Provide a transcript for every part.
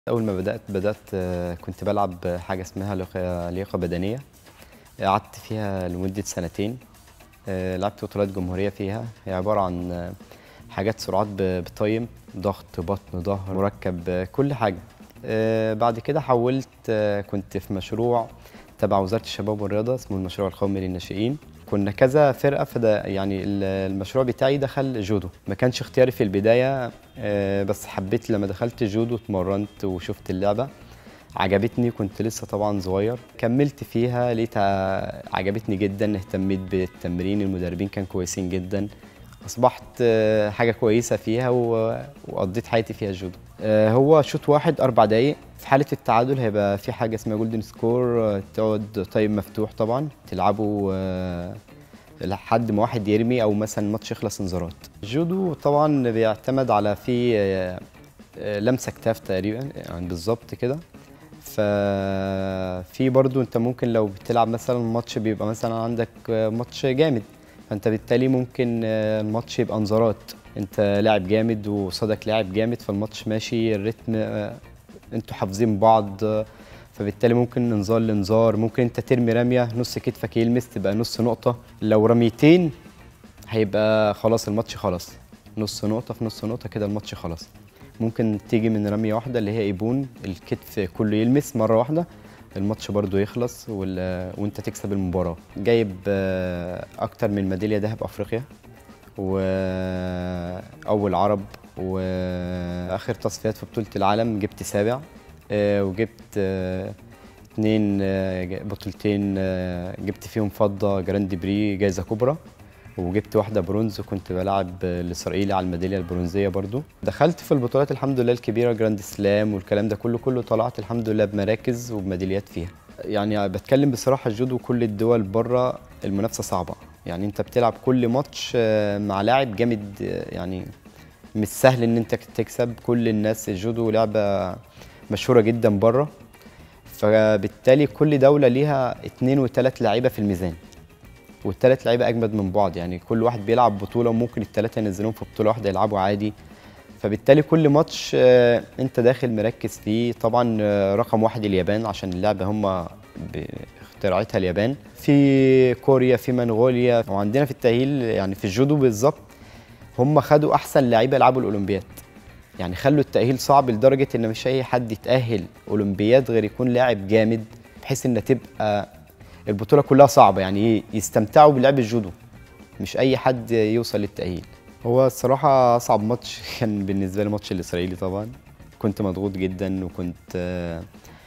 أول ما بدأت بدأت آه، كنت بلعب حاجة اسمها لياقة لياقة بدنية قعدت فيها لمدة سنتين آه، لعبت بطولات جمهورية فيها هي عبارة عن آه، حاجات سرعات ب- بتايم ضغط بطن ظهر مركب آه، كل حاجة آه، بعد كده حولت آه، كنت في مشروع تبع وزارة الشباب والرياضة اسمه المشروع القومي للناشئين كنا كذا فرقة فده يعني ال- المشروع بتاعي دخل جودو ما كانش اختياري في البداية آه، بس حبيت لما دخلت جودو اتمرنت وشفت اللعبة عجبتني كنت لسه طبعا صغير كملت فيها لقيتها عجبتني جدا اهتميت بالتمرين المدربين كانوا كويسين جدا اصبحت آه، حاجه كويسه فيها و- وقضيت حياتي فيها الجودو آه، هو شوط واحد اربع دقايق في حاله التعادل هيبقى في حاجه اسمها جولدن سكور آه، تقعد تايم مفتوح طبعا تلعبوا آه، لحد ما واحد يرمي او مثلا الماتش يخلص انذارات الجودو طبعا بيعتمد على في آه، آه، لمسه كتاف تقريبا يعني بالظبط كده ففي برضو انت ممكن لو بتلعب مثلا ماتش بيبقى مثلا عندك آه، ماتش جامد فانت بالتالي ممكن آه، الماتش يبقى انذارات انت لاعب جامد وقصادك لاعب جامد فالماتش ماشي الريتم آه، انتوا حافظين بعض آه، فبالتالي ممكن انذار لانذار ممكن انت ترمي رميه نص كتفك يلمس تبقى نص نقطه لو رميتين هيبقى خلاص الماتش خلاص نص نقطه في نص نقطه كده الماتش خلاص ممكن تيجي من رميه واحده اللي هي ايبون الكتف كله يلمس مره واحده الماتش برضو يخلص وال... وانت تكسب المباراه جايب آه، اكتر من ميداليه ذهب افريقيا واول عرب واخر تصفيات في بطوله العالم جبت سابع آه، وجبت آه، اتنين آه، ج- بطولتين آه، جبت فيهم فضه جراند بري جايزه كبرى وجبت واحده برونز وكنت بلعب الاسرائيلي على الميداليه البرونزيه برضو دخلت في البطولات الحمد لله الكبيره جراند سلام والكلام ده كله كله طلعت الحمد لله بمراكز وبميداليات فيها يعني بتكلم بصراحه الجودو كل الدول بره المنافسه صعبه يعني انت بتلعب كل ماتش آه، مع لاعب جامد آه، يعني مش سهل ان انت تكسب كل الناس الجودو لعبه مشهوره جدا بره فبالتالي كل دوله ليها اتنين وتلات لعيبه في الميزان والتلات لعيبه اجمد من بعض يعني كل واحد بيلعب بطوله وممكن التلاته ينزلوهم في بطوله واحده يلعبوا عادي فبالتالي كل ماتش آه، انت داخل مركز فيه طبعا آه، رقم واحد اليابان عشان اللعبه هم اخترعتها اليابان في كوريا في منغوليا وعندنا في التأهيل يعني في الجودو بالظبط هم خدوا احسن لعيبه يلعبوا الاولمبياد يعني خلوا التأهيل صعب لدرجة إن مش أي حد يتأهل أولمبياد غير يكون لاعب جامد بحيث إن تبقى البطولة كلها صعبة يعني إيه؟ يستمتعوا بلعب الجودو مش أي حد يوصل للتأهيل هو الصراحة أصعب ماتش كان بالنسبة لي ماتش الإسرائيلي طبعا كنت مضغوط جدا وكنت آه،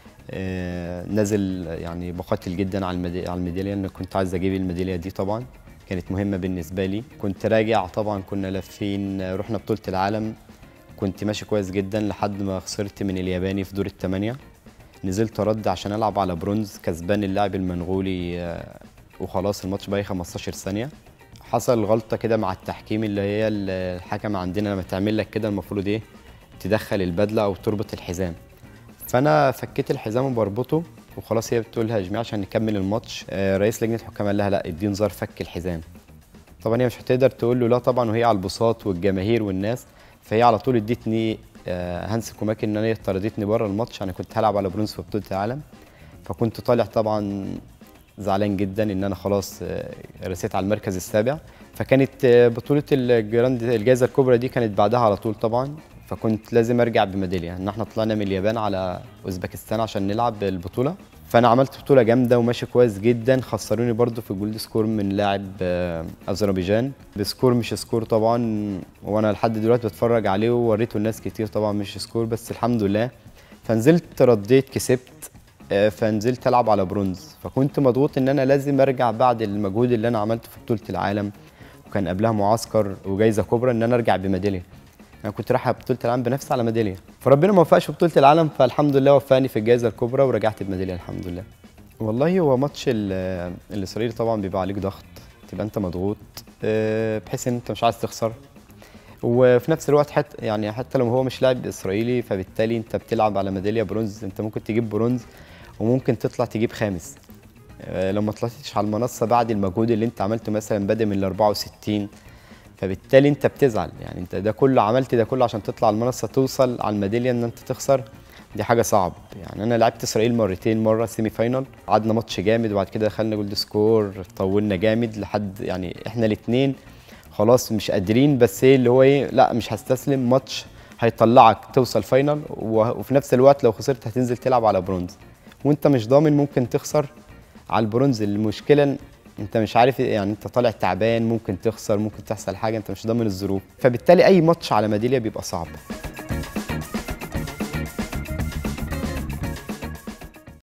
آه، نازل يعني بقاتل جدا على الميدالية على الميدالية لأن كنت عايز أجيب الميدالية دي طبعا كانت مهمة بالنسبة لي كنت راجع طبعا كنا لافين رحنا بطولة العالم كنت ماشي كويس جدا لحد ما خسرت من الياباني في دور الثمانية نزلت رد عشان ألعب على برونز كسبان اللاعب المنغولي آه، وخلاص الماتش باقي 15 ثانية حصل غلطة كده مع التحكيم اللي هي ال- الحكم عندنا لما تعمل لك كده المفروض ايه تدخل البدلة أو تربط الحزام فأنا فكيت الحزام وبربطه وخلاص هي بتقول هاجمي عشان نكمل الماتش آه، رئيس لجنة الحكام قال لها لا ادي انذار فك الحزام طبعا هي مش هتقدر تقول له لا طبعا وهي على البساط والجماهير والناس فهي على طول ادتني آه، هانس كوماكي ان انا طردتني بره الماتش انا كنت هلعب على برونز في بطوله العالم فكنت طالع طبعا زعلان جدا ان انا خلاص آه، رسيت على المركز السابع فكانت آه، بطوله الجراند الجائزه الكبرى دي كانت بعدها على طول طبعا فكنت لازم ارجع بميداليه ان احنا طلعنا من اليابان على اوزبكستان عشان نلعب البطوله فانا عملت بطوله جامده وماشي كويس جدا خسروني برضو في الجولد سكور من لاعب آه، اذربيجان بسكور مش سكور طبعا وانا لحد دلوقتي بتفرج عليه ووريته الناس كتير طبعا مش سكور بس الحمد لله فنزلت رديت كسبت آه، فنزلت العب على برونز فكنت مضغوط ان انا لازم ارجع بعد المجهود اللي انا عملته في بطوله العالم وكان قبلها معسكر وجايزه كبرى ان انا ارجع بميداليه انا كنت رايح بطوله العالم بنفسي على ميداليه فربنا ما وفقش في بطوله العالم فالحمد لله وفقني في الجائزه الكبرى ورجعت بميداليه الحمد لله والله هو ماتش ال- الاسرائيلي طبعا بيبقى عليك ضغط تبقى انت مضغوط آه، بحيث ان انت مش عايز تخسر وفي نفس الوقت حتى يعني حتى لو هو مش لاعب اسرائيلي فبالتالي انت بتلعب على ميداليه برونز انت ممكن تجيب برونز وممكن تطلع تجيب خامس آه، لو ما طلعتش على المنصه بعد المجهود اللي انت عملته مثلا بادئ من ال 64 فبالتالي انت بتزعل يعني انت ده كله عملت ده كله عشان تطلع على المنصه توصل على الميداليه ان انت تخسر دي حاجه صعب يعني انا لعبت اسرائيل مرتين مره سيمي فاينال قعدنا ماتش جامد وبعد كده دخلنا جولد سكور طولنا جامد لحد يعني احنا الاثنين خلاص مش قادرين بس ايه اللي هو ايه لا مش هستسلم ماتش هيطلعك توصل فاينل و- وفي نفس الوقت لو خسرت هتنزل تلعب على برونز وانت مش ضامن ممكن تخسر على البرونز المشكله إن انت مش عارف إيه، يعني انت طالع تعبان ممكن تخسر ممكن تحصل حاجه انت مش ضامن الظروف فبالتالي اي ماتش على ميداليه بيبقى صعب